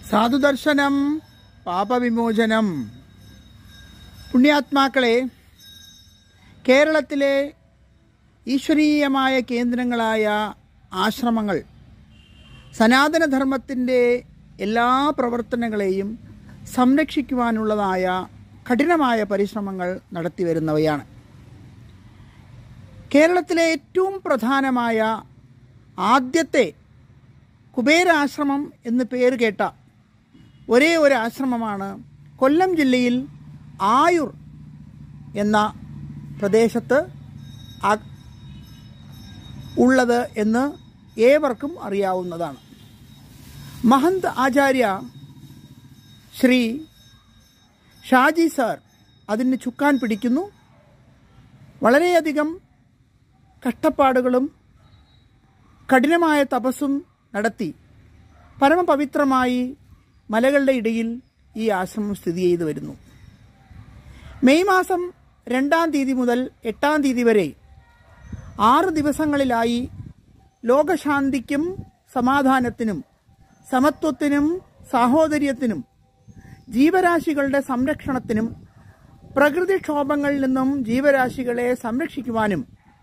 സാധുദർശനം പാപവിമോചനം പുണ്യാത്മാക്കളെ കേരളത്തിലെ ഈശ്വരീയമായ കേന്ദ്രങ്ങളായ ആശ്രമങ്ങൾ സനാതനധർമ്മത്തിൻ്റെ എല്ലാ പ്രവർത്തനങ്ങളെയും സംരക്ഷിക്കുവാനുള്ളതായ കഠിനമായ പരിശ്രമങ്ങൾ നടത്തി വരുന്നവയാണ് കേരളത്തിലെ ഏറ്റവും പ്രധാനമായ ആദ്യത്തെ കുബേരാശ്രമം എന്ന് പേര് കേട്ട ഒരേ ഒരു ആശ്രമമാണ് കൊല്ലം ജില്ലയിൽ ആയൂർ എന്ന പ്രദേശത്ത് ആ- ഉള്ളത് എന്ന് ഏവർക്കും അറിയാവുന്നതാണ് മഹന്ത് ആചാര്യ ശ്രീ ഷാജി സാർ അതിന് ചുക്കാൻ പിടിക്കുന്നു വളരെയധികം കഷ്ടപ്പാടുകളും കഠിനമായ തപസ്സും നടത്തി പരമപവിത്രമായി മലകളുടെ ഇടയിൽ ഈ ആശ്രമം സ്ഥിതി ചെയ്തു വരുന്നു മെയ് മാസം രണ്ടാം തീയതി മുതൽ എട്ടാം തീയതി വരെ ആറ് ദിവസങ്ങളിലായി ലോകശാന്തിക്കും സമാധാനത്തിനും സമത്വത്തിനും സാഹോദര്യത്തിനും ജീവരാശികളുടെ സംരക്ഷണത്തിനും പ്രകൃതിക്ഷോഭങ്ങളിൽ നിന്നും ജീവരാശികളെ സംരക്ഷിക്കുവാനും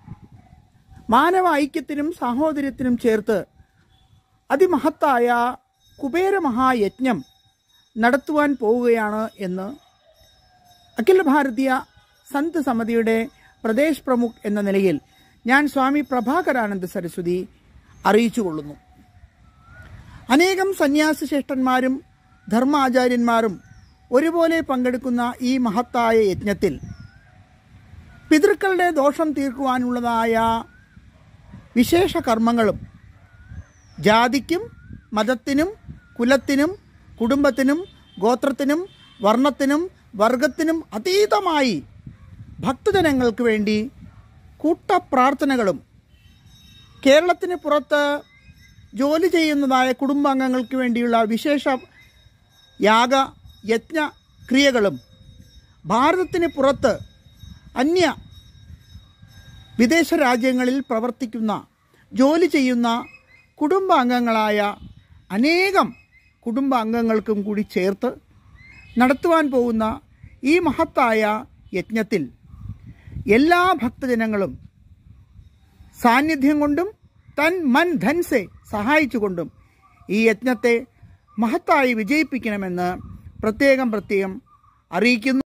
മാനവ ഐക്യത്തിനും സാഹോദര്യത്തിനും ചേർത്ത് അതിമഹത്തായ കുബേരമഹായജ്ഞം നടത്തുവാൻ പോവുകയാണ് എന്ന് അഖില ഭാരതീയ സന്ത് സമിതിയുടെ പ്രദേശ് പ്രമുഖ് എന്ന നിലയിൽ ഞാൻ സ്വാമി പ്രഭാകരാനന്ദ സരസ്വതി അറിയിച്ചുകൊള്ളുന്നു അനേകം സന്യാസി ശ്രേഷ്ഠന്മാരും ധർമാചാര്യന്മാരും ഒരുപോലെ പങ്കെടുക്കുന്ന ഈ മഹത്തായ യജ്ഞത്തിൽ പിതൃക്കളുടെ ദോഷം തീർക്കുവാനുള്ളതായ വിശേഷ കർമ്മങ്ങളും ജാതിക്കും മതത്തിനും കുലത്തിനും കുടുംബത്തിനും ഗോത്രത്തിനും വർണ്ണത്തിനും വർഗത്തിനും അതീതമായി ഭക്തജനങ്ങൾക്ക് വേണ്ടി കൂട്ടപ്രാർത്ഥനകളും കേരളത്തിന് പുറത്ത് ജോലി ചെയ്യുന്നതായ കുടുംബാംഗങ്ങൾക്ക് വേണ്ടിയുള്ള വിശേഷ യാഗ യജ്ഞ ക്രിയകളും ഭാരതത്തിന് പുറത്ത് അന്യ വിദേശ രാജ്യങ്ങളിൽ പ്രവർത്തിക്കുന്ന ജോലി ചെയ്യുന്ന കുടുംബാംഗങ്ങളായ അനേകം കുടുംബാംഗങ്ങൾക്കും കൂടി ചേർത്ത് നടത്തുവാൻ പോകുന്ന ഈ മഹത്തായ യജ്ഞത്തിൽ എല്ലാ ഭക്തജനങ്ങളും സാന്നിധ്യം കൊണ്ടും തൻ മൻ ധൻസെ സഹായിച്ചുകൊണ്ടും ഈ യജ്ഞത്തെ മഹത്തായി വിജയിപ്പിക്കണമെന്ന് പ്രത്യേകം പ്രത്യേകം അറിയിക്കുന്നു